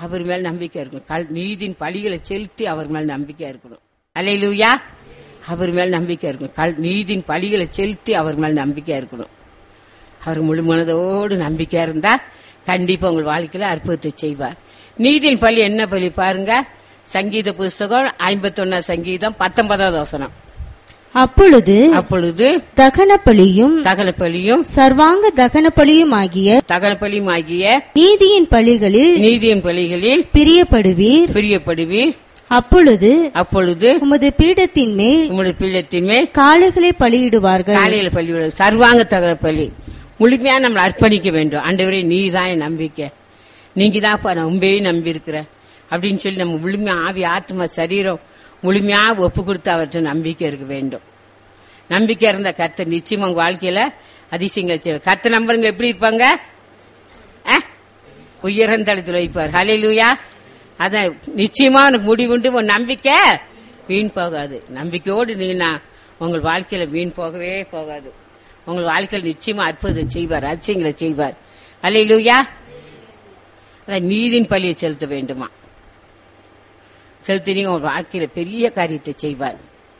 அவர் மேல் நம்பிக்கை இருக்கணும் கல் நீதியின் பழிகளை செலுத்தி அவர் மேல் நம்பிக்கை இருக்கணும் அலையிலூயா அவர் மேல் நம்பிக்கை இருக்கணும் கல் நீதியின் பழிகளை செலுத்தி அவர் மேல் நம்பிக்கை இருக்கணும் அவர் முழு மனதோடு நம்பிக்கையா இருந்தா கண்டிப்பா உங்கள் வாழ்க்கையில அற்புதத்தை செய்வார் நீதியின் பள்ளி என்ன பள்ளி பாருங்க சங்கீத புஸ்தகம் ஐம்பத்தொன்னாம் சங்கீதம் பத்தொன்பதாவது வசனம் அப்பொழுது அப்பொழுது தகன பலியும் தகன பலியும் சர்வாங்க தகன பலியும் ஆகிய தகன பலியும் ஆகிய நீதியின் பலிகளில் நீதியின் பலிகளில் பிரியப்படுவீர் பிரியப்படுவீர் அப்பொழுது அப்பொழுது உமது பீடத்தின் மேல் உங்களுடைய பீடத்தின் மேல் காளைகளை பலியிடுவார்கள் காலையில பள்ளி விட சர்வாங்க தகர பள்ளி முழுமையா நம்மளை அர்ப்பணிக்க வேண்டும் ஆண்டவரே நீ தான் என் நம்பிக்கை நீங்க தான்ப்பா நான் உண்மையே நம்பி இருக்கிற அப்படின்னு சொல்லி நம்ம முழுமையா ஆவி ஆத்மா சரீரம் முழுமையா ஒப்பு கொடுத்து அவர்கிட்ட நம்பிக்கை இருக்க வேண்டும் நம்பிக்கை இருந்த கர்த்தர் நிச்சயம் உங்க வாழ்க்கையில அதிசயங்களை செய்வார் கர்த்த நம்பருங்க எப்படி இருப்பாங்க அஹ், உயர்ந்தளத்தில் வைப்பார் ஹalleluya அதான் நிச்சயமா உனக்கு முடிவுண்டு உன் நம்பிக்கை வீண் போகாது நம்பிக்கையோடு நீங்க உங்கள் வாழ்க்கையில வீண் போகவே போகாது உங்கள் வாழ்க்கையில் நிச்சயமா அற்புதம் செய்வார் அதிசயங்களை செய்வார் ஹalleluya அதான் நீதின் பலியை செலுத்த வேண்டுமா செலுத்தினீங்க உங்க வாழ்க்கையில பெரிய காரியத்தை செய்வார்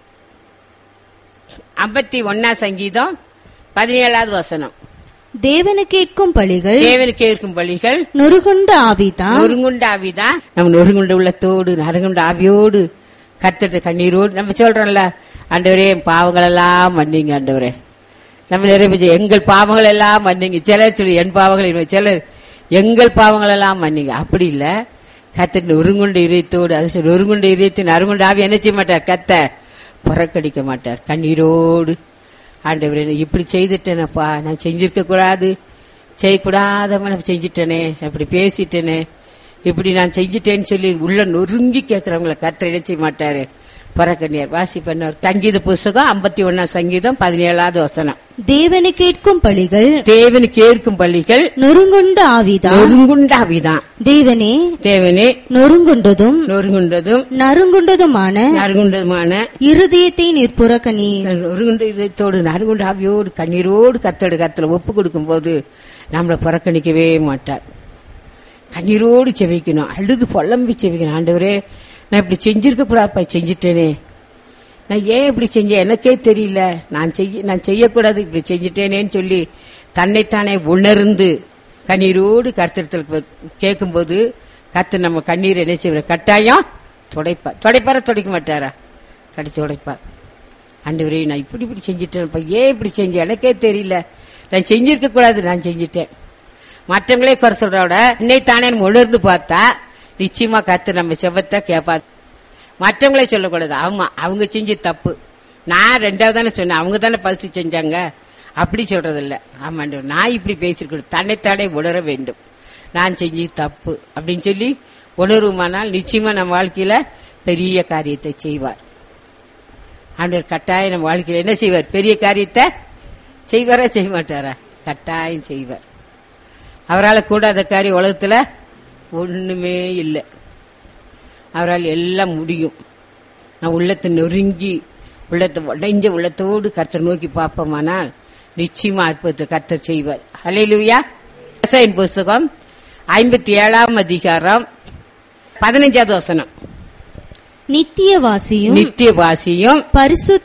ஐம்பத்தி ஒன்னா சங்கீதம் பதினேழாவது வசனம் தேவனு கேட்கும் பலிகள் தேவனுக்கு இருக்கும் பலிகள் நொறுகுண்ட ஆவிதான் நொறுங்குண்ட ஆவிதான் நம்ம நொறுங்குண்ட உள்ளத்தோடு நறுங்குண்ட ஆவியோடு கத்துட்டு கண்ணீரோடு நம்ம சொல்றோம்ல ஆண்டவரே என் பாவங்கள் எல்லாம் மன்னிங்க ஆண்டவரே நம்ம நிறைய பேர் எங்கள் பாவங்கள் எல்லாம் மன்னிங்க சிலர் சொல்லி என் பாவங்கள் இல்லை. சிலர் எங்கள் பாவங்கள் எல்லாம் மன்னிங்க அப்படி இல்ல கத்த நொறுங்குண்ட இதயத்தோடு அது சரி, நொறுங்குண்ட இதயத்தின் அருங்குண்ட ஆவி என்ன செய்ய மாட்டார் கத்த புறக்கடிக்க மாட்டார் கண்ணீரோடு ஆண்டவரே நான் இப்படி செய்துட்டேனப்பா நான் செஞ்சிருக்க கூடாது செய்யக்கூடாதவன் நான் செஞ்சிட்டேனே நான் இப்படி பேசிட்டேனே இப்படி நான் செஞ்சிட்டேன்னு சொல்லி உள்ள நொறுங்கி கேட்கறவங்களை கத்திர என்ன செய்ய மாட்டாரு பரக்கண்ணியார் வாசி பண்ணார் சங்கீத புஸ்தகம் ஐம்பத்தி ஒன்னாம் சங்கீதம் பதினேழாவது வசனம் தேவனு கேட்கும் பலிகள் தேவனு கேட்கும் பள்ளிகள் நொறுங்குண்ட ஆவிதான் நொறுங்குண்டாவிதான் தேவனே தேவனே நொறுங்குண்டதும் நொறுங்குண்டதும் நறுங்குண்டதுமான நறுங்குண்டதுமான இருதயத்தை நிற்புறக்கணி நொறுங்குண்ட இதயத்தோடு நறுங்குண்ட ஆவியோடு கண்ணீரோடு கத்தோடு கத்தல ஒப்பு கொடுக்கும் போது நம்மளை புறக்கணிக்கவே மாட்டார் கண்ணீரோடு செவிக்கணும் அழுது புலம்பி செவிக்கணும் ஆண்டவரே நான் இப்படி செஞ்சிருக்க கூடாதுப்பா செஞ்சிட்டேனே நான் ஏன் இப்படி செஞ்சேன் எனக்கே தெரியல நான் செய்ய நான் செய்யக்கூடாது இப்படி செஞ்சிட்டேனேன்னு சொல்லி தன்னைத்தானே உணர்ந்து கண்ணீரோடு கருத்திரத்தில் கேட்கும்போது கத்து நம்ம கண்ணீர் என்ன செய்வார் கட்டாயம் துடைப்பார் துடைப்பாரா துடைக்க மாட்டாரா கடிச்சு உடைப்பார் ஆண்டவரே நான் இப்படி இப்படி செஞ்சுட்டேன்ப்பா ஏன் இப்படி செஞ்சேன் எனக்கே தெரியல நான் செஞ்சிருக்க கூடாது நான் செஞ்சுட்டேன் மற்றவங்களே குறை சொல்றத விட என்னை தானே நம்ம உணர்ந்து பார்த்தா நிச்சயமா கத்து நம்ம செவத்தை கேட்பா மற்றவங்களே சொல்லக்கூடாது ஆமா அவங்க செஞ்ச தப்பு நான் ரெண்டாவது தானே சொன்னேன் அவங்க தானே பரிசு செஞ்சாங்க அப்படி சொல்றது இல்ல ஆமாண்டு நான் இப்படி பேசிருக்கணும் தன்னைத்தானே உணர வேண்டும் நான் செஞ்சு தப்பு அப்படின்னு சொல்லி உணர்வுமானால் நிச்சயமா நம்ம வாழ்க்கையில பெரிய காரியத்தை செய்வார் ஆண்டவர் கட்டாயம் நம்ம வாழ்க்கையில என்ன செய்வார் பெரிய காரியத்தை செய்வாரா செய்ய மாட்டாரா கட்டாயம் செய்வார் அவரால் கூடாத காரியம் உலகத்துல ஒண்ணுமே இல்லை அவரால் எல்லாம் முடியும் நான் உள்ளத்தை நொறுங்கி உள்ளத்தை உடைஞ்ச உள்ளத்தோடு கர்த்தர் நோக்கி பார்ப்போமானால் நிச்சயமா அற்புதத்தை கர்த்தர் செய்வார் ஹalleluya விவசாயின் புஸ்தகம் ஐம்பத்தி ஏழாம் அதிகாரம் பதினைஞ்சாவது வசனம் நித்தியவாசியும் நித்திய வாசியும்